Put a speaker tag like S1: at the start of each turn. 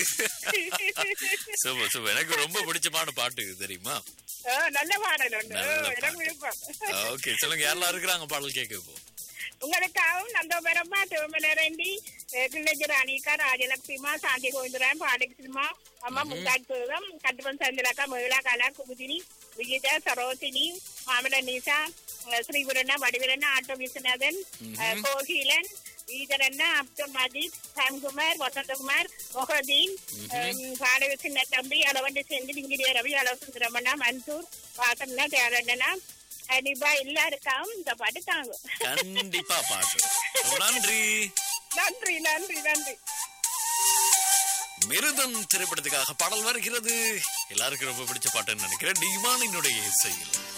S1: super super எனக்கு ரொம்ப பிடிச்சமான பாட்டு இது தெரியுமா
S2: ஆ, நல்ல பாடல் உண்டு
S1: நல்ல
S2: ஓ, எனக்கு விருப்பம்
S1: ஓகே சொல்லுங்க யாரெல்லாம் இருக்கிறாங்க பாடல் கேட்க இப்போ
S2: உங்களுக்காகவும் நந்தோபரம்மா திருமலரண்டி கிள்ளஜி ராணிகா ராஜலட்சுமிமா சாந்தி கோவிந்தராம் பாலகிருஷ்ணமா அம்மா முந்தாட்பூர்வம் கட்டுப்பன் சந்திரக்கா மகிழா கலா குமுதினி விஜிதா சரோசினி மாமல நிசா ஸ்ரீபுரண்ணா வடிவிலண்ணா ஆட்டோ விஸ்வநாதன் அஹ், கோகிலன் ஈதரண்ணா அப்துல் மஜீத் சாம்குமார் வசந்தகுமார் மொஹதீன் பாடக சின்ன தம்பி அளவண்டி செந்தில் இங்கிரிய ரவி அளவு சுந்தரமண்ணா மன்சூர் வாசம்னா தேரண்ணனா கண்டிப்பா எல்லாருக்காகவும் இந்த பாட்டு தாங்கும்
S1: கண்டிப்பா பாட்டு ரொம்ப நன்றி
S2: நன்றி நன்றி நன்றி
S1: மிருதம் திரைப்படத்துக்காக பாடல் வருகிறது எல்லாருக்கும் ரொம்ப பிடிச்ச பாட்டுன்னு நினைக்கிறேன் டிமானினுடைய இசையில்